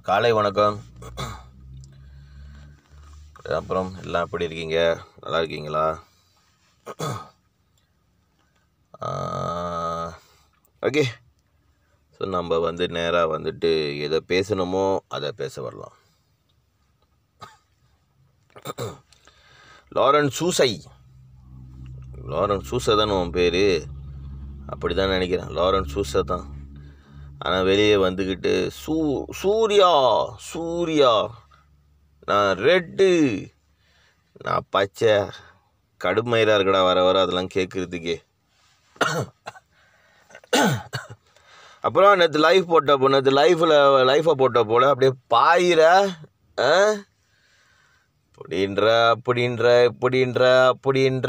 காலை வணக்கம் அப்புறம் எல்லாம் எப்படி இருக்கீங்க நல்லா இருக்கீங்களா ஓகே ஸோ நம்ம வந்து நேராக வந்துட்டு எதை பேசணுமோ அதை பேச வரலாம் லாரன் சூசை லாரன் சூசை தானே உன் பேர் அப்படி தான் நினைக்கிறேன் லாரன் சூசை தான் ஆனால் வெளியே வந்துக்கிட்டு சூ சூர்யா சூர்யா நான் ரெட்டு நான் பச்சை கடுமையிலாக இருக்கடா வர வர அதெல்லாம் கேட்குறதுக்கே அப்புறம் நேற்று லைஃப் போட்டப்போ நேற்று லைஃப்பில் லைஃப்பை போட்ட போல் அப்படியே பாயிர ஆ அப்படின்ற அப்படின்ற இப்படின்ற அப்படின்ற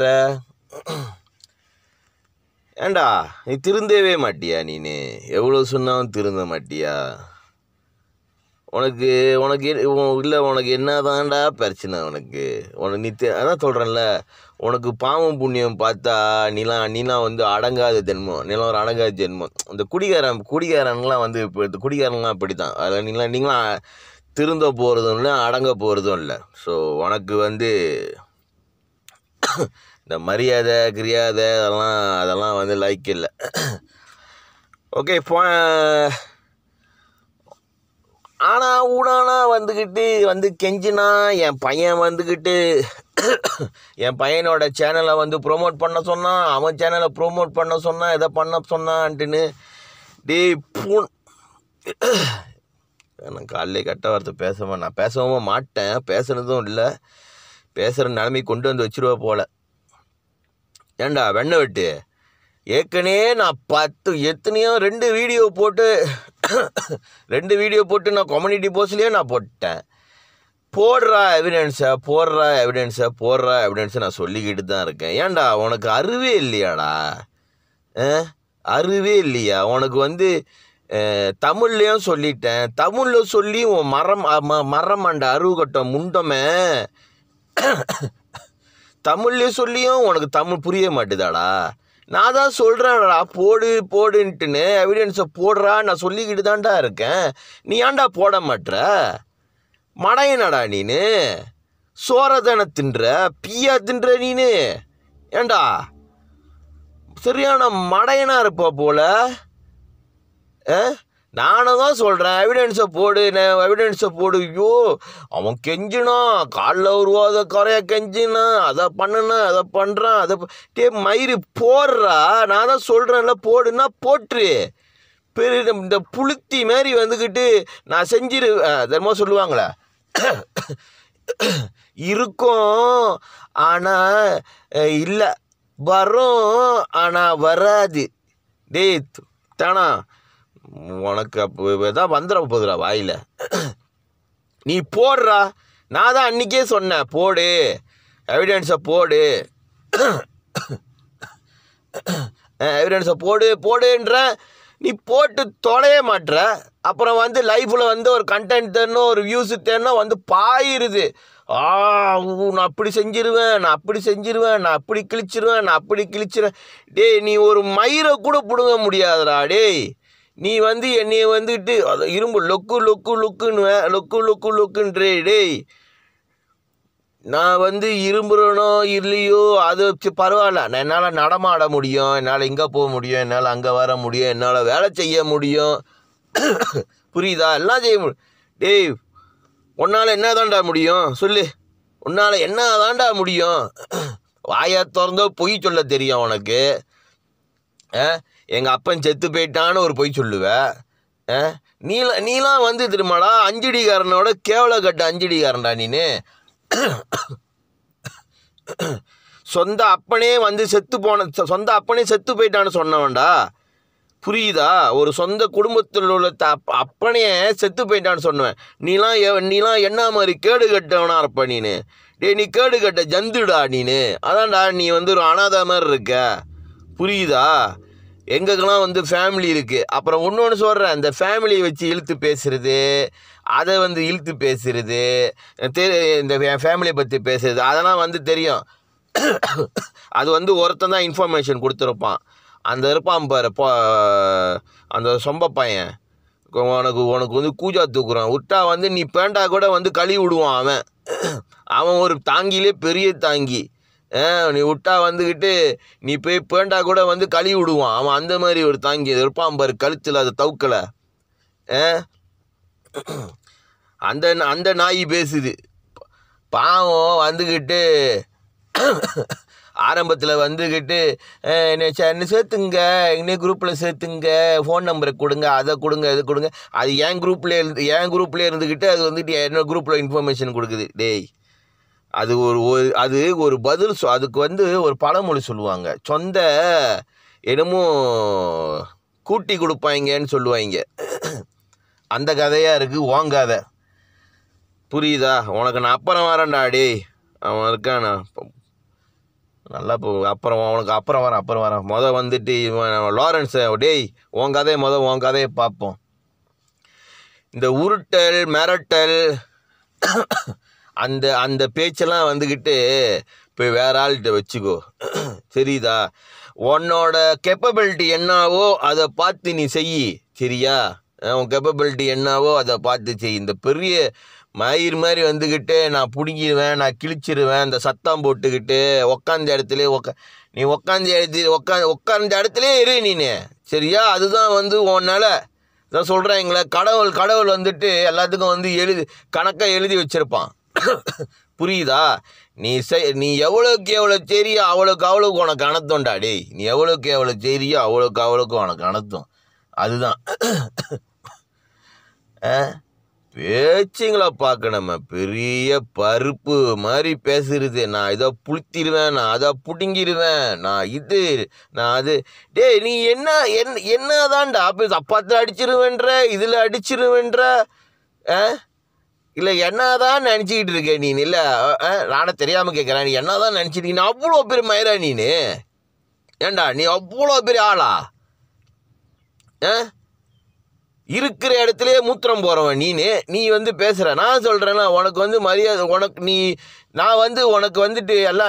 ஏண்டா நீ திருந்தவே மாட்டியா நீனு எவ்வளோ சொன்னாலும் திருந்த மாட்டியா உனக்கு உனக்கு இல்லை உனக்கு என்னதான்டா பிரச்சனை உனக்கு உனக்கு நீ தெ- அதான் சொல்கிறேன்ல உனக்கு பாவம் புண்ணியம் பார்த்தா நீலாம் நீலாம் வந்து அடங்காத ஜென்மம் நீலாம் ஒரு அடங்காத ஜென்மம் இந்த குடிகாரன் குடிகாரன்லாம் வந்து இப்போ இந்த குடிகாரன்லாம் அப்படி தான் அதில் நீங்களாம் நீங்களாம் திருந்த போகிறதும் இல்லை அடங்க போகிறதும் இல்லை ஸோ உனக்கு வந்து இந்த மரியாதை கிரியாதை அதெல்லாம் அதெல்லாம் வந்து லைக் இல்லை ஓகே இப்போ ஆனா ஊடானா வந்துக்கிட்டு வந்து கெஞ்சினா என் பையன் வந்துக்கிட்டு என் பையனோட சேனலை வந்து ப்ரோமோட் பண்ண சொன்னான் அவன் சேனலை ப்ரோமோட் பண்ண சொன்னான் இதை பண்ண சொன்னான்ட்டுன்னு டேய் பூன் நான் காலையிலே கட்ட வார்த்தை பேச நான் பேசவும் மாட்டேன் பேசுனதும் இல்லை பேசுகிற நிலைமை கொண்டு வந்து வச்சிருவா போல ஏண்டா வெண்ணெய் வெட்டு ஏற்கனவே நான் பத்து எத்தனையோ ரெண்டு வீடியோ போட்டு ரெண்டு வீடியோ போட்டு நான் கம்யூனிட்டி போஸ்ட்லேயே நான் போட்டேன் போடுறா எவிடன்ஸை போடுறா எவிடன்ஸை போடுறா எவிடன்ஸை நான் சொல்லிக்கிட்டு தான் இருக்கேன் ஏன்டா உனக்கு அறிவே இல்லையாடா ஆ? அறிவே இல்லையா உனக்கு வந்து அஹ், தமிழ்லையும் சொல்லிட்டேன் தமிழில் சொல்லி உன் மரம் ம- மரமண்ட அருவு கட்ட முண்டமே தமிழ்லேயே சொல்லியும் உனக்கு தமிழ் புரிய மாட்டுதாடா நான் தான் சொல்கிறேன்டா போடு போடுன்ட்டுன்னு எவிடன்ஸை போடுறா நான் சொல்லிக்கிட்டு தான்டா இருக்கேன் நீ ஏன்டா போட மாட்ற மடையனடா நீனு சோறதான தின்ற பீயா தின்ற நீனு ஏன்டா சரியான மடையனா இருப்ப போல ஆ? நானும் தான் சொல்கிறேன் எவிடன்ஸை போடு எவிடன்ஸை போடு ஐயோ அவன் கெஞ்சினான் காலில் உருவாத குறைய கெஞ்சினான் அதை பண்ணுனா அதை பண்ணுறான் அதை ப- டே மயிறு போடுறா நான் தான் சொல்கிறேன்ல போடுன்னா போட்டுரு பெரிய இந்த புளுத்தி மாதிரி வந்துக்கிட்டு நான் செஞ்சிரு தர்மா சொல்லுவாங்களே இருக்கும் ஆனால் இல்லை வரும் ஆனால் வராது டேய் து- தானா உனக்கு அப்போ தான் வந்துட போகுதுடா வாயில் நீ போடுறா நான் தான் அன்றைக்கே சொன்னேன் போடு எவிடன்ஸை போடு எவிடன்ஸை போடு போடுன்ற நீ போட்டு தொலைய மாட்ற அப்புறம் வந்து லைஃப்பில் வந்து ஒரு கண்டென்ட் தேடணும் ஒரு வியூஸ் தேடணும் வந்து பாயிருது ஆ ஊ, நான் அப்படி செஞ்சிருவேன் நான் அப்படி செஞ்சிருவேன் நான் அப்படி கிழிச்சிருவேன் நான் அப்படி கிழிச்சிருவேன் டேய் நீ ஒரு மயிரை கூட பிடுங்க முடியாதுடா டேய் நீ வந்து என்னைய வந்துட்டு அது இரும்பு லொக்கு லொக்கு லொக்குன்னு லொக்கு லொக்கு லொக்குன்றே டேய் நான் வந்து இரும்புறனோ இல்லையோ அது சி- பரவாயில்ல நான் என்னால் நடமாட முடியும் என்னால் இங்கே போக முடியும் என்னால் அங்கே வர முடியும் என்னால் வேலை செய்ய முடியும் புரியுதா எல்லாம் செய்ய முடியும் டேய் உன்னால் என்ன தாண்டா முடியும் சொல்லு உன்னால் என்ன தாண்டா முடியும் வாயை திறந்தோ பொய் சொல்ல தெரியும் உனக்கு எங்கள் அப்பன் செத்து போயிட்டான்னு ஒரு பொய் சொல்லுவ ஆ? நீலாம் நீலாம் வந்து திரும்படா அஞ்சடிக்காரனோட கேவலக்கட்ட அஞ்சடிக்காரன்டா நீனு சொந்த அப்பனே வந்து செத்து போன சொ- சொந்த அப்பனே செத்து போயிட்டான்னு சொன்னவன்டா புரியுதா ஒரு சொந்த குடும்பத்தில் உள்ள த அப்- அப்பனே செத்து போயிட்டான்னு சொன்னவன் நீலாம் எ- நீலாம் என்ன மாதிரி கேடு கட்டவனா இருப்ப நீனு டேய் நீ கேடு கட்ட ஜந்துடா நீனு அதான்டா நீ வந்து ஒரு அனாதை மாதிரி இருக்க புரியுதா எங்களுக்கெல்லாம் வந்து ஃபேமிலி இருக்குது அப்புறம் இன்னொன்று சொல்கிறேன் இந்த ஃபேமிலியை வச்சு இழுத்து பேசுறது அதை வந்து இழுத்து பேசுறது தெரி இந்த ஃபேமிலியை பற்றி பேசுறது அதெல்லாம் வந்து தெரியும் அது வந்து ஒருத்தன் தான் இன்ஃபர்மேஷன் கொடுத்துருப்பான் அந்த இருப்பான் பாரு போ அந்த சொம்ப பையன் உனக்கு உனக்கு வந்து கூஜா தூக்குறான் விட்டா வந்து நீ பேண்டா கூட வந்து கழுவி விடுவான் அவன் அவன் ஒரு தாங்கிலே பெரிய தாங்கி ஆ, நீ விட்டா வந்துக்கிட்டு நீ போய் பேண்டா கூட வந்து கழுவி விடுவான் அவன் அந்த மாதிரி ஒரு தாங்கி இருப்பான் பாரு கழுத்தில் அதை தவுக்கலை ஆ அந்த அந்த நாய் பேசுது பாவம் வந்துக்கிட்டு ஆரம்பத்தில் வந்துக்கிட்டு அஹ், என்னை சே- என்னை சேர்த்துங்க என்னை குரூப்பில் சேர்த்துங்க ஃபோன் நம்பரை கொடுங்க அதை கொடுங்க இது கொடுங்க அது என் குரூப்லேயே இருந்து என் குரூப்லேயே இருந்துக்கிட்டு அது வந்துட்டு என்னோட குரூப்பில் இன்ஃபர்மேஷன் கொடுக்குது டேய் அது ஒரு ஒரு அது ஒரு பதில் சொ அதுக்கு வந்து ஒரு பழமொழி சொல்லுவாங்க சொந்த என்னமோ கூட்டி கொடுப்பாங்கன்னு சொல்லுவாங்க அந்த கதையாக இருக்குது உன் கதை புரியுதா உனக்கு நான் அப்புறம் வரேன்டா டேய் அவன் இருக்கானா இப்போ நல்லா இப்போ அப்புறம் அவனுக்கு அப்புறம் வரேன் அப்புறம் வரேன் மொதல் வந்துட்டு இவன் லாரன்ஸ் டேய் உன் கதையை மொதல் உன் கதையை பார்ப்போம் இந்த உருட்டல் மிரட்டல் அந்த அந்த பேச்செல்லாம் வந்துக்கிட்டு போய் வேற ஆள்கிட்ட வச்சுக்கோ சரிதா உன்னோட கெப்பபிலிட்டி என்னவோ அதை பார்த்து நீ செய் சரியா அஹ் உன் கெப்பபிலிட்டி என்னவோ அதை பார்த்து செய் இந்த பெரிய மயிர் மாதிரி வந்துக்கிட்டு நான் பிடிங்கிடுவேன் நான் கிழிச்சிருவேன் இந்த சத்தம் போட்டுக்கிட்டு உக்காந்த இடத்துல உக்கா நீ உக்காந்த இடத்துல உக்கா உட்கார்ந்த இடத்துலயே இரு நீனு சரியா அதுதான் வந்து உன்னால் இதான் சொல்கிறாங்களே கடவுள் கடவுள் வந்துட்டு எல்லாத்துக்கும் வந்து எழுதி கணக்கை எழுதி வச்சிருப்பான் புரியுதா நீ செய் நீ எவ்வளோக்கு எவ்வளோ தெரியும் அவ்வளோக்கு அவ்வளோக்கு உனக்கு அனத்தும்டா டேய் நீ எவ்வளோக்கு எவ்வளோ தெரியும் அவ்வளோக்கு அவ்வளோக்கு உனக்கு அனத்தும் அதுதான் ஆ? பேச்சுங்களை பார்க்க நம்ம பெரிய பருப்பு மாதிரி பேசுறது நான் இதை புளுத்திடுவேன் நான் அதை புடுங்கிடுவேன் நான் இது நான் அது டேய் நீ என்ன என்ன என்னதான்டா அப்போ அப்பத்தில் அடிச்சிருவேன்ற இதில் அடிச்சிருவேன்ற ஆ இல்லை என்னதான் நினச்சிக்கிட்டு இருக்க நீ இல்லை நானே தெரியாமல் கேட்குறேன் நீ என்னதான் நினச்சிட்டு நீ அவ்வளோ பெரிய மயிரா நீனு ஏண்டா நீ அவ்வளோ பெரிய ஆளா ஆ இருக்கிற இடத்துலயே மூத்திரம் போகிறவன் நீனு நீ வந்து பேசுகிற நான் சொல்கிறேன்னா உனக்கு வந்து மரியாதை உனக்கு நீ நான் வந்து உனக்கு வந்துட்டு எல்லாம்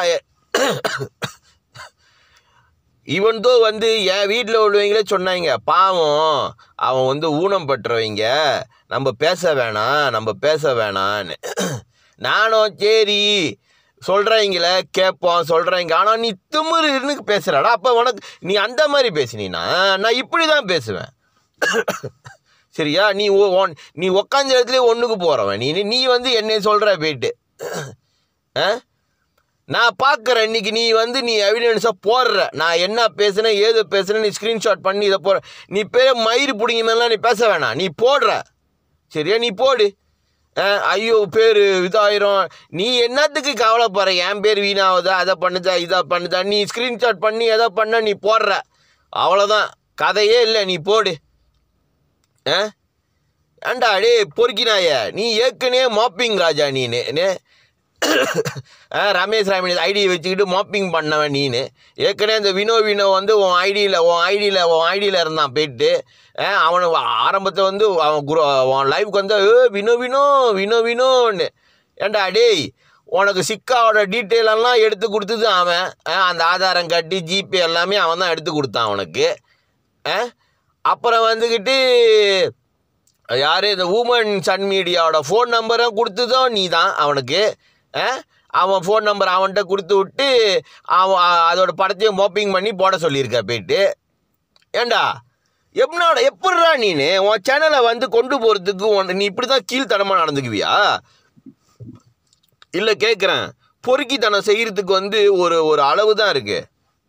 ஈவன் தோ வந்து என் வீட்டில் உள்ளவங்களே சொன்னாங்க பாவம் அவன் வந்து ஊனம் பட்டுறவங்க நம்ம பேச வேணாம் நம்ம பேச வேணான்னு நானும் சரி சொல்கிறவங்கள கேட்போம் சொல்கிறவங்க ஆனால் நீ திமிருன்னு பேசுகிறடா அப்போ உனக்கு நீ அந்த மாதிரி பேசினீன்னா நான் இப்படி தான் பேசுவேன் சரியா நீ ஓ- உன் நீ உக்காந்த இடத்துல ஒன்றுக்கு போகிறவன் நீ நீ வந்து என்னை சொல்கிற போயிட்டு ஆ நான் பார்க்குறேன் இன்னைக்கு நீ வந்து நீ எவிடன்ஸாக போடுற நான் என்ன பேசுனேன் ஏது பேசுனேன் நீ ஸ்க்ரீன்ஷாட் பண்ணி இதை போடுற நீ பேர் மயிறு பிடிங்க மாதிரிலாம் நீ பேச வேணாம் நீ போடுற சரியா நீ போடு ஆ, ஐயோ பேர் இதாயிரும் நீ என்னத்துக்கு கவலைப்படுற என் பேர் வீணாகுதா அதை பண்ணுதா இதை பண்ணுதா நீ ஸ்க்ரீன்ஷாட் பண்ணி எதை பண்ண நீ போடுற அவ்வளோதான் கதையே இல்லை நீ போடு ஆ ஏண்டா டே பொறுக்கினாய நீ ஏற்கனவே மாப்பிங் ராஜா நீனு என்ன? ஆ, ரமேஷ் ராமினி ஐடியை வச்சுக்கிட்டு மாப்பிங் பண்ணவன் நீனு ஏற்கனவே இந்த வினோ வினோ வந்து உன் ஐடியில் உன் ஐடியில் உன் ஐடியில் இருந்தான் போயிட்டு ஆ, அவனை ஆரம்பத்தில் வந்து அவன் குரு உன் லைவுக்கு வந்து ஏ வினோ வினோ வினோ வினோன்னு ஏண்டா டேய் உனக்கு சிக்காவோட டீட்டெயில் எல்லாம் எடுத்து கொடுத்தது அவன் ஆ, அந்த ஆதாரம் கட்டி ஜிபே எல்லாமே அவன் தான் எடுத்து கொடுத்தான் அவனுக்கு ஆ? அப்புறம் வந்துக்கிட்டு யார் இந்த உமன் சன் மீடியாவோட ஃபோன் நம்பரும் கொடுத்ததும் நீ தான் அவனுக்கு ஆ? அவன் ஃபோன் நம்பர் அவன்கிட்ட கொடுத்து விட்டு அவன் அ- அதோட படத்தையும் மோப்பிங் பண்ணி போட சொல்லியிருக்க போயிட்டு ஏண்டா எப்படிடா எப்படிடா நீனு உன் சேனலை வந்து கொண்டு போகிறதுக்கு உன் நீ இப்படி தான் கீழ்த்தனமாக நடந்துக்குவியா இல்லை கேட்குறேன் பொறுக்கித்தனம் செய்கிறதுக்கு வந்து ஒரு ஒரு அளவு தான் இருக்கு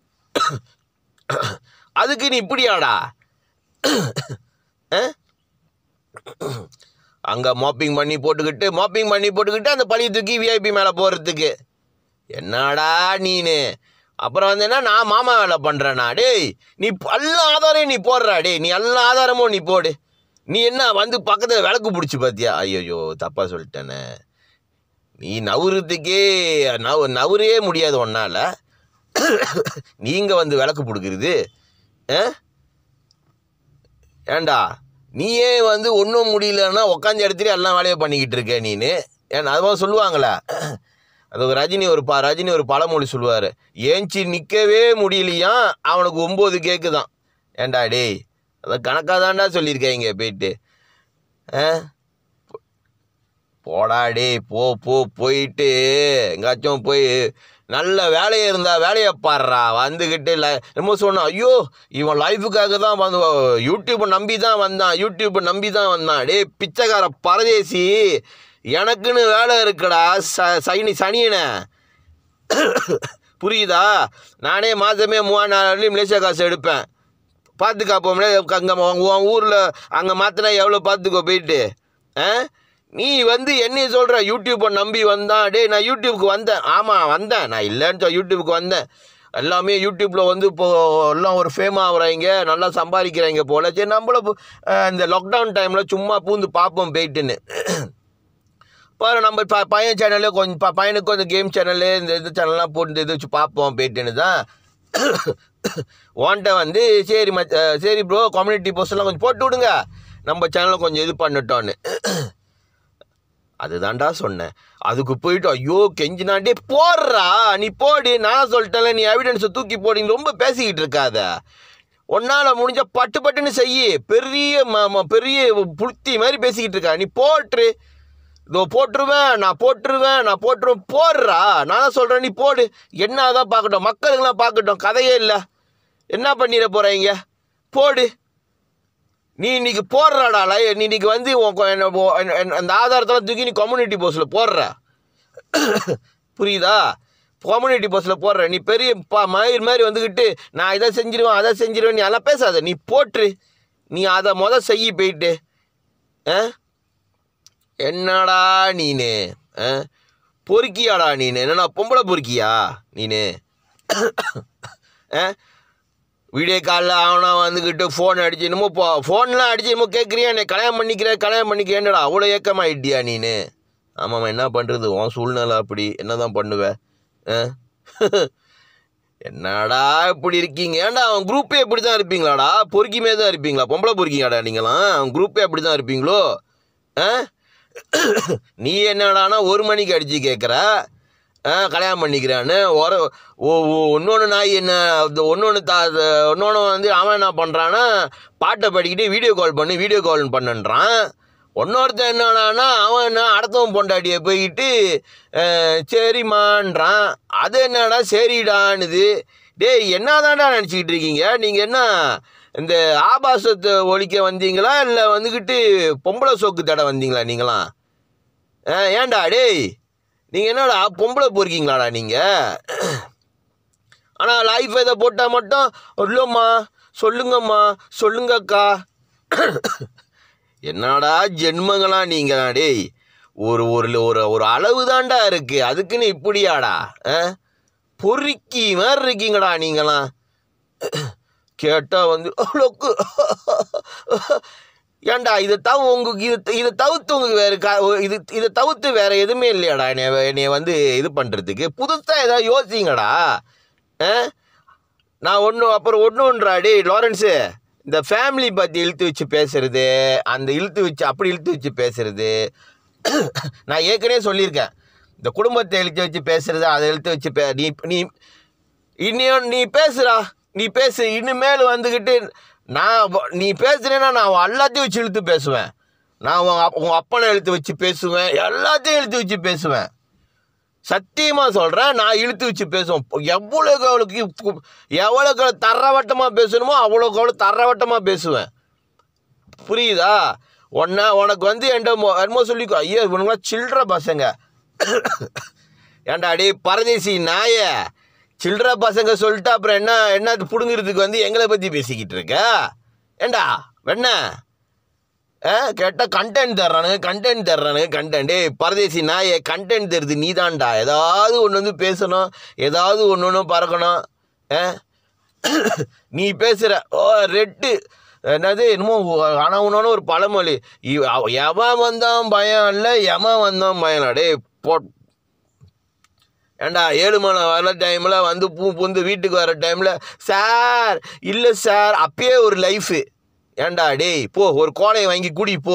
அதுக்கு நீ இப்படியாடா ஆ அங்கே மாப்பிங் பண்ணி போட்டுக்கிட்டு மாப்பிங் பண்ணி போட்டுக்கிட்டு அந்த பழைய தூக்கி விஐபி மேலே போகிறதுக்கு என்னடா நீனு அப்புறம் வந்து என்ன நான் மாமா வேலை பண்ணுறேனா டேய் நீ எல்லா ஆதாரையும் நீ போடுறா டேய் நீ எல்லா ஆதாரமும் நீ போடு நீ என்ன வந்து பக்கத்தில் விளக்கு பிடிச்சி பார்த்தியா ஐயோ தப்பாக சொல்லிட்டேனே நீ நவுறதுக்கே நவ நவுறவே முடியாது உன்னால் நீங்கள் வந்து விளக்கு பிடிக்கிறது ஆ ஏண்டா நீயே வந்து ஒன்றும் முடியலன்னா உக்காந்த இடத்துல எல்லா வேலையும் பண்ணிக்கிட்டு இருக்க நீனு ஏன்னா அதுவும் சொல்லுவாங்களே அது ஒரு ரஜினி ஒரு பா ரஜினி ஒரு பழமொழி சொல்லுவார் ஏஞ்சி நிற்கவே முடியலையாம் அவனுக்கு ஒம்பது கேக்கு தான் ஏண்டா டேய் அதை கணக்காக தான்டா சொல்லியிருக்காங்க போயிட்டு ஆ போடா டேய் போ போ போயிட்டு எங்காச்சும் போய் நல்ல வேலையை இருந்தா வேலையை பாடுறா வந்துக்கிட்டு ல என்னமோ சொன்னான் ஐயோ இவன் லைஃபுக்காக தான் வந்து யூடியூப்பை நம்பி தான் வந்தான் யூடியூப்பை நம்பி தான் வந்தான் டேய் பிச்சைக்கார பரதேசி எனக்குன்னு வேலை இருக்குடா ச சனி சனியனை புரியுதா நானே மாதமே மூவாயிரம் நாலு மலேசியா காசு எடுப்பேன் பார்த்துக்கா போம்ல அங்கே உன் ஊரில் அங்கே மாற்றினா எவ்வளோ பார்த்துக்கோ போயிட்டு ஆ நீ வந்து என்னைய சொல்கிற யூடியூப்பை நம்பி வந்தான் டேய் நான் யூடியூப்க்கு வந்தேன் ஆமாம் வந்தேன் நான் இல்லைன்னு சொல்ல யூடியூப்க்கு வந்தேன் எல்லாமே யூடியூப்பில் வந்து இப்போ எல்லாம் ஒரு ஃபேம் ஆகுறாங்க நல்லா சம்பாதிக்கிறாங்க போல சரி நம்மள இப்போ, அஹ், இந்த லாக்டவுன் டைமில் சும்மா பூந்து பார்ப்போம் போயிட்டுன்னு பாரு நம்ம ப பையன் சேனலு கொஞ்சம் ப பையனுக்கு கொஞ்சம் கேம் சேனலு இந்த இது சேனல்லாம் போட்டு இது வச்சு பார்ப்போம் போயிட்டுன்னு தான் ஓன்ட்ட வந்து சரி மச் அஹ் சரி ப்ரோ கம்யூனிட்டி போஸ்ட்லாம் கொஞ்சம் போட்டு விடுங்க நம்ம சேனலை கொஞ்சம் இது பண்ணிட்டோன்னு அதுதான்டா சொன்னேன் அதுக்கு போயிட்டு ஐயோ கெஞ்சினாண்டே போடுறா நீ போடு நான் சொல்லிட்டேன்ல நீ எவிடன்ஸை தூக்கி போடு நீ ரொம்ப பேசிக்கிட்டு இருக்காத உன்னால முடிஞ்ச பட்டு பட்டுன்னு செய்யி பெரிய ம- ம- பெரிய புளுத்தி மாதிரி பேசிக்கிட்டு இருக்கா நீ போட்டுரு இதோ போட்டுருவேன் நான் போட்டுருவேன் நான் போட்டுருவேன் போடுறா நான் தான் சொல்கிறேன் நீ போடு என்ன தான் பார்க்கட்டும் மக்களுங்களாம் பார்க்கட்டும் கதையே இல்லை என்ன பண்ணிட போகிறீங்க போடு நீ இன்னைக்கு போடுறாடா லை நீ இன்னைக்கு வந்து உன் கொ- என்ன- உன் என்ன- என்ன- அந்த ஆதாரத்தெல்லாம் தூக்கி நீ கம்யூனிட்டி போஸ்ட்டில் போடுற புரியுதா கம்யூனிட்டி போஸ்ட்டில் போடுற நீ பெரிய பா மயிர் மாதிரி வந்துக்கிட்டு நான் இதை செஞ்சிருவேன் அதை செஞ்சிருவேன் நீ அதெல்லாம் பேசாத நீ போட்டுரு நீ அதை முத செய்யி போயிட்டு ஆ என்னடா நீனு ஆ பொறுக்கியாடா நீனு என்னடா பொம்பளை பொறுக்கியா நீனு ஆ வீடியோ காலில் அவனா வந்துக்கிட்டு ஃபோன் அடிச்சு என்னமோ போ ஃபோன்லாம் அடிச்சு என்னமோ கேட்குறியா என்னை கல்யாணம் பண்ணிக்கிற கல்யாணம் பண்ணிக்க என்னடா அவ்வளோ ஏக்கமாயிட்டியா நீனு ஆமாம்மா என்ன பண்ணுறது உன் சூழ்நிலை அப்படி என்ன தான் பண்ணுவ ஆ என்னடா இப்படி இருக்கீங்க ஏன்டா அவன் குரூப்பே இப்படி தான் இருப்பீங்களாடா பொறுக்கிமே தான் இருப்பீங்களா பொம்பளை பொறுக்கிங்கடா நீங்களாம் அவன் குரூப்பே அப்படி தான் இருப்பீங்களோ ஆ நீ என்னடானா ஒரு மணிக்கு அடித்து கேட்குற ஆ கல்யாணம் பண்ணிக்கிறான்னு ஒரு ஓ இன்னொன்று நாய் என்ன ஒன்று ஒன்று தா இன்னொன்று வந்து அவன் என்ன பண்ணுறான்னா பாட்டை படிக்கிட்டு வீடியோ கால் பண்ணி வீடியோ கால் பண்ணுன்றான் இன்னொருத்தன் என்னடானா அவன் என்ன அடுத்தவன் பொண்டாட்டியை போய்கிட்டு அஹ், சரிம்மான்றான் அது என்னடா சரிடான்னுது டேய் என்னதான்டா நினச்சிக்கிட்டு இருக்கீங்க நீங்கள் என்ன இந்த ஆபாசத்தை ஒழிக்க வந்தீங்களா இல்லை வந்துக்கிட்டு பொம்பளை சோக்கு தடை வந்தீங்களா நீங்களாம் ஆ, ஏன்டா டேய் நீங்கள் என்னடா பொம்பளை போயிருக்கீங்களாடா நீங்கள் ஆனால் லைஃப் இதை போட்டால் மட்டும் இல்லைம்மா சொல்லுங்கம்மா சொல்லுங்கக்கா என்னடா ஜென்மங்களா நீங்களா டேய் ஒரு ஒரு ஒரு ஒரு அளவு தான்டா இருக்குது அதுக்குன்னு இப்படியாடா ஆ பொறுக்கி மாதிரி இருக்கீங்கடா நீங்களாம் கேட்டால் வந்து லொக்கு ஏன்டா இதை தவு உங்களுக்கு இது இதை தவிர்த்து உங்களுக்கு வேறு கா இது இதை தவிர்த்து வேறு எதுவுமே இல்லையாடா என்னை என்னைய வந்து இது பண்ணுறதுக்கு புதுசாக ஏதாவது யோசிங்கடா ஆ நான் ஒன்று அப்புறம் ஒன்று ஒன்றா டேய் லாரன்ஸு இந்த ஃபேமிலி பற்றி இழுத்து வச்சு பேசுறது அந்த இழுத்து வச்சு அப்படி இழுத்து வச்சு பேசுறது நான் ஏற்கனவே சொல்லியிருக்கேன் இந்த குடும்பத்தை இழுத்து வச்சு பேசுறது அதை இழுத்து வச்சு பே நீ நீ இன்னும் நீ பேசுடா நீ பேசு இனிமேல் வந்துக்கிட்டு நான் வ- நீ பேசுறேன்னா நான் உன் எல்லாத்தையும் வச்சு இழுத்து பேசுவேன் நான் உன் அப்- உன் அப்பனை இழுத்து வச்சு பேசுவேன் எல்லாத்தையும் இழுத்து வச்சு பேசுவேன் சத்தியமாக சொல்கிறேன் நான் இழுத்து வச்சு பேசுவேன் எவ்வளோக்கு அவளுக்கு எவ்வளோக்கு தரவட்டமாக பேசணுமோ அவ்வளோக்கு அவ்வளோ தரவட்டமாக பேசுவேன் புரியுதா உன்ன உனக்கு வந்து என்கிட்ட மொ- என்னமோ சொல்லிக்கோ ஐயோ இவனுங்களாம் சில்லற பசங்க ஏன்டா டேய் பரதேசி நாய சில்லற பசங்க சொல்லிட்டு அப்புறம் என்ன என்ன பிடுங்கிறதுக்கு வந்து எங்களை பற்றி பேசிக்கிட்டு இருக்க ஏண்டா வெண்ண ஆ கேட்டால் கண்டென்ட் தர்றானுங்க கண்டென்ட் தர்றானுங்க கண்டென்ட் டேய் பரதேசி நாயே கண்டென்ட் தருது நீதான்டா ஏதாவது ஒன்று வந்து பேசணும் ஏதாவது ஒன்று ஒன்று பறக்கணும் ஆ நீ பேசுகிற ஓ ரெட்டு என்னது என்னமோ ஆனால் உன்னோன்னு ஒரு பழமொழி இவ- அவ- எவன் வந்தான் பயம் இல்லை எவன் வந்தான் பயம் இல்லை டேய் போ ஏண்டா ஏழு மணி வர டைமில் வந்து பூ பூந்து வீட்டுக்கு வர டைமில் சார் இல்லை சார் அப்பயே ஒரு லைஃபு ஏண்டா டேய் போ ஒரு கோடையை வாங்கி குடி போ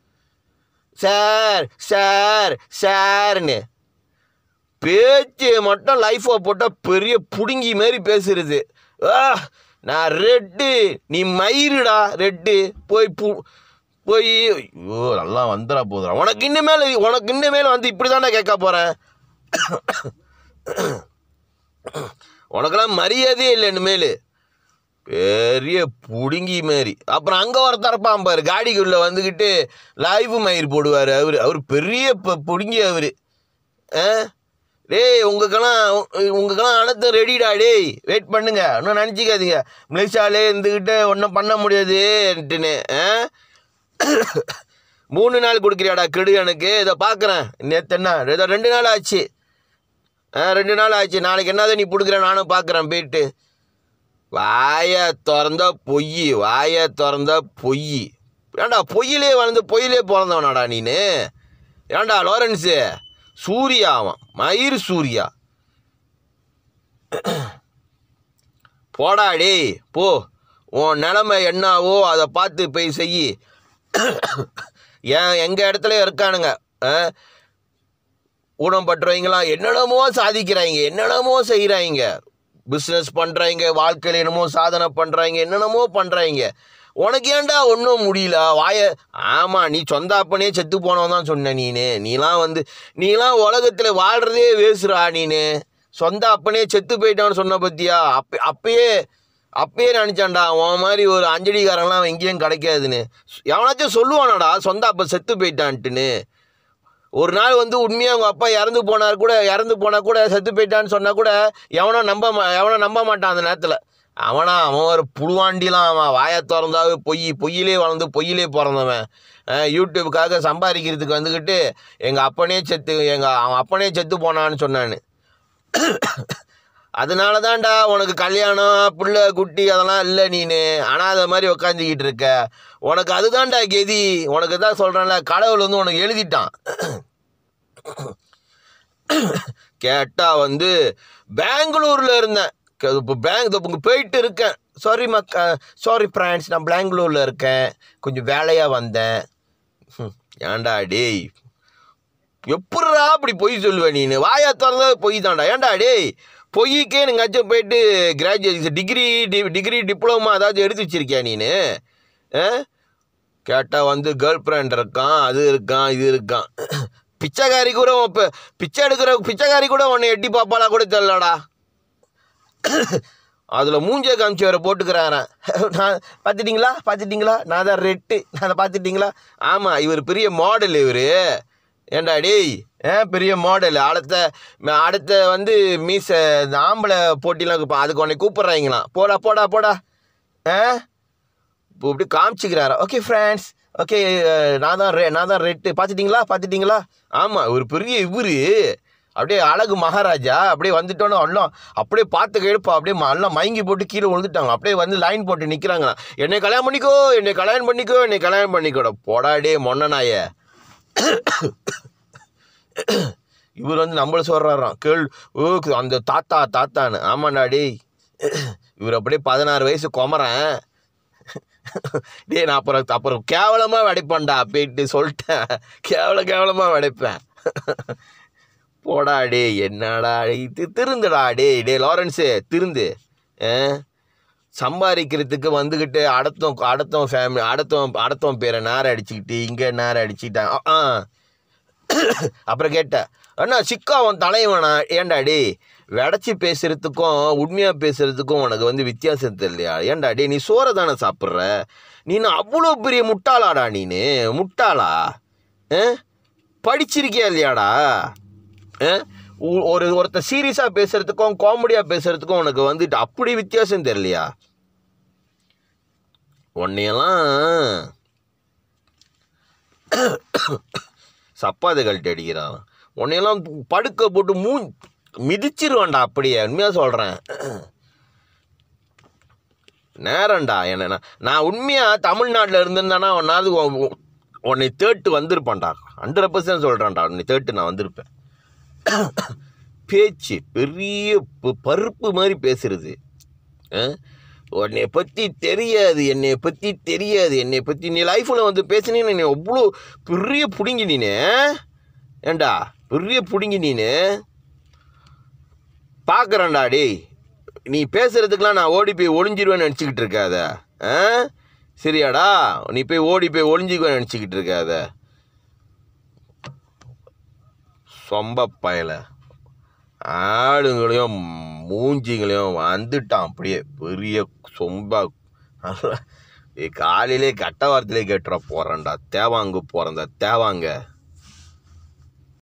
சார் சார் சார்னு பேச்சு மட்டும் லைஃப்பை போட்டால் பெரிய புடுங்கி மாதிரி பேசுறது ஆ நான் ரெட்டு நீ மயிருடா ரெட்டு போய் பு போய் ஐயோ நல்லா வந்துடா போதுடா உனக்கு இனிமேல் உனக்கு இனிமேல் வந்து இப்படி தானே கேட்க போகிறேன் உனக்கெல்லாம் மரியாதையே இல்லை இனிமேல் பெரிய புடுங்கி மாரி அப்புறம் அங்கே ஒருத்தர் இருப்பான் பாரு காடிக்குள்ளே வந்துக்கிட்டு லைவ் மயிர் போடுவார் அவர் அவர் பெரிய ப புடுங்கி அவர் ஆ டேய் உங்களுக்கெல்லாம் உங்களுக்கெல்லாம் அனைத்தும் ரெடிடா டேய் வெயிட் பண்ணுங்க இன்னும் நினச்சிக்காதீங்க மலேசியாலே இருந்துக்கிட்டு ஒன்றும் பண்ண முடியாதுன்ட்டுன்னு ஆ மூணு நாள் கொடுக்குறியாடா கெடு எனக்கு இதை பார்க்குறேன் நேற்று என்ன ஏதோ ரெண்டு நாள் ஆச்சு ஆ ரெண்டு நாள் ஆச்சு நாளைக்கு என்னதை நீ கொடுக்குற நானும் பார்க்குறேன் போயிட்டு வாயை திறந்த பொய் வாயை திறந்த பொய் ஏன்டா பொய்யிலே வளர்ந்து பொய்யிலே பிறந்தவனாடா நீனு ஏன்டா லாரன்ஸு சூர்யா அவன் மயிர் சூர்யா போடா டேய் போ உன் நிலமை என்னவோ அதை பார்த்து போய் செய் ஏன் எங்கள் இடத்துல இருக்கானுங்க ஆ? ஊனம் பட்டுறவங்களாம் என்னென்னமோ சாதிக்கிறாங்க என்னென்னமோ செய்கிறாங்க பிஸ்னஸ் பண்ணுறாங்க வாழ்க்கையில் என்னமோ சாதனை பண்ணுறாங்க என்னென்னமோ பண்ணுறாங்க உனக்கு ஏன்டா ஒன்றும் முடியல வாய ஆமாம் நீ சொந்த அப்பனே செத்து போனவன் தான் சொன்ன நீனு நீலாம் வந்து நீலாம் உலகத்தில் வாழ்கிறதே வேசுறா நீனு சொந்த அப்பனே செத்து போயிட்டான்னு சொன்ன பத்தியா அப்ப அப்பயே அப்பயே நினச்சான்டா உன் மாதிரி ஒரு அஞ்சடிக்காரன்லாம் எங்கேயும் கிடைக்காதுன்னு எவனாச்சும் சொல்லுவானாடா சொந்த அப்பா செத்து போயிட்டான்ட்டுன்னு ஒரு நாள் வந்து உண்மையாக அவங்க அப்பா இறந்து போனார் கூட இறந்து போனால் கூட செத்து போயிட்டான்னு சொன்னால் கூட எவனோ நம்ப மா எவனோ நம்ப மாட்டான் அந்த நேரத்தில் அவனா அவன் ஒரு புழுவாண்டிலாம் அவன் வாயை திறந்தாவே பொய் பொய்யிலே வளர்ந்து பொய்யிலே பிறந்தவன் அஹ் யூடியூப்புக்காக சம்பாதிக்கிறதுக்கு வந்துக்கிட்டு எங்கள் அப்பனே செத்து எங்கள் அவன் அப்பனே செத்து போனான்னு சொன்னான்னு அதனால தான்டா உனக்கு கல்யாணம் பிள்ளை குட்டி அதெல்லாம் இல்லை நீனு அனாதை மாதிரி உக்காந்துக்கிட்டு இருக்க உனக்கு அதுதான்டா கெதி உனக்கு தான் சொல்கிறேன்ல கடவுள் வந்து உனக்கு எழுதிட்டான் கேட்டால் வந்து பெங்களூரில் இருந்தேன் க- இப்போ பேங்க் இப்போ போயிட்டு இருக்கேன் சாரி மக்க சாரி ஃப்ரெண்ட்ஸ் நான் பெங்களூரில் இருக்கேன் கொஞ்சம் வேலையாக வந்தேன் ஹம், ஏன்டா டேய் எப்பட்றா அப்படி பொய் சொல்லுவ நீனு வாயா திறந்தா பொய் தான்டா ஏன்டா டேய் பொய்க்கே நீங்காச்சும் போயிட்டு கிராஜுவேட் டிகிரி டி டிகிரி டிப்ளமா ஏதாச்சும் எடுத்து வச்சிருக்கியா நீனு ஆ கேட்டால் வந்து கேர்ள் ஃப்ரெண்ட் இருக்கான் அது இருக்கான் இது இருக்கான் பிச்சைக்காரி கூட இப்போ பிச்சை எடுக்கிற பிச்சைக்காரி கூட உன்னை எட்டி பாப்பாளா கூட தெரியலடா அதில் மூஞ்ச காமிச்சு வேறு போட்டுக்கிறாரன் நான் பார்த்துட்டிங்களா பார்த்துட்டிங்களா நான் தான் ரெட்டு அதை பார்த்துட்டிங்களா ஆமாம் இவர் பெரிய மாடல் இவர் ஏன்டா டேய் ஏ பெரிய மாடல் அடுத்த ம- அடுத்த வந்து மீச இந்த ஆம்பளை போட்டிலாம் இருப்பான் அதுக்கு உன்னை கூப்பிட்றாங்களாம் போடா போடா போடா ஆ இப்போ இப்படி காமிச்சிக்கிறாரா ஓகே ஃப்ரெண்ட்ஸ் ஓகே நான் தான் ரெ நான் தான் ரெட்டு பார்த்துட்டிங்களா பார்த்துட்டிங்களா ஆமாம் ஒரு பெரிய இவர் அப்படியே அழகு மகாராஜா அப்படியே வந்துட்டோன்னு எல்லாம் அப்படியே பார்த்து கேடுப்பா அப்படியே ம- எல்லாம் மயங்கி போட்டு கீழே விழுந்துட்டாங்க அப்படியே வந்து லைன் போட்டு நிற்கிறாங்களா என்னை கல்யாணம் பண்ணிக்கோ என்னை கல்யாணம் பண்ணிக்கோ என்னை கல்யாணம் பண்ணிக்கோட போடாடே மொன்னனாய இவர் வந்து நம்மள சொல்கிறாராம் கேள் ஓ அந்த தாத்தா தாத்தான்னு ஆமாண்டா டேய் இவர் அப்படியே பதினாறு வயசு குமரன் டேய் நான் அப்புறம் அப்புறம் கேவலமாக வடைப்பேன்டா போயிட்டு சொல்லிட்டேன் கேவல கேவலமாக வடைப்பேன் போடா டே என்னடா இது திருந்துடா டே டே லாரன்ஸு திருந்து ஆ? சம்பாதிக்கிறதுக்கு வந்துக்கிட்டு அடுத்தம் அடுத்தவன் ஃபேமிலி அடுத்தவன் அடுத்தவன் பேரை நேரம் அடிச்சுக்கிட்டு இங்கே நேரம் அடிச்சுக்கிட்டான் ஆ அப்புறம் கேட்டேன் அண்ணா சிக்கா அவன் தலைவனா ஏன்டா டேய் வெடச்சி பேசுறதுக்கும் உண்மையாக பேசுறதுக்கும் உனக்கு வந்து வித்தியாசம் தெரியலையா ஏன்டா டேய் நீ சோறை தானே சாப்பிட்ற நீನು அவ்வளோ பெரிய முட்டாளாடா நீனு முட்டாளா ஆ? படிச்சிருக்கியா இல்லையாடா ஆ? ஒ- ஒரு ஒருத்தர் சீரியஸாக பேசுறதுக்கும் காமெடியாக பேசுறதுக்கும் உனக்கு வந்துட்டு அப்படி வித்தியாசம் தெரியலையா உன்னையெல்லாம் சப்பாத்து கழட்டி அடிக்கிறான் உன்னையெல்லாம் படுக்க போட்டு மூ மிதிச்சிருவான்டா அப்படியே உண்மையாக சொல்கிறேன் நேரம்டா என்ன நான் நான் உண்மையாக தமிழ்நாட்டில் இருந்திருந்தேன்னா ஒன்றாவது உன்னை தேட்டு வந்திருப்பான்டா ஹண்ட்ரட் பர்சன்ட் சொல்கிறேன்டா உன்னை தேட்டு நான் வந்திருப்பேன் பேச்சு பெரிய ப- பருப்பு மாதிரி பேசுறது ஆ? உன்னை பற்றி தெரியாது என்னை பற்றி தெரியாது என்னை பற்றி நீ லைஃப்பில் வந்து பேசுனீன்னு நீ அவ்வளோ பெரிய பிடுங்கி நீனு ஏண்டா பெரிய பிடுங்கி நீனு பார்க்குறேன்டா டேய் நீ பேசுறதுக்கெலாம் நான் ஓடி போய் ஒளிஞ்சிருவேன்னு நினச்சிக்கிட்டு இருக்காத ஆ சரியாடா நீ போய் ஓடி போய் ஒளிஞ்சிக்க நினச்சிக்கிட்டு இருக்க அதை சொம்ப பயல ஆளுங்களையும் மூஞ்சிங்களையும் வந்துட்டான் அப்படியே பெரிய சொம்ப காலையிலே கட்ட வாரத்திலே கேட்டுற போகிறேன்டா தேவாங்கு போகிறேன்டா தேவாங்க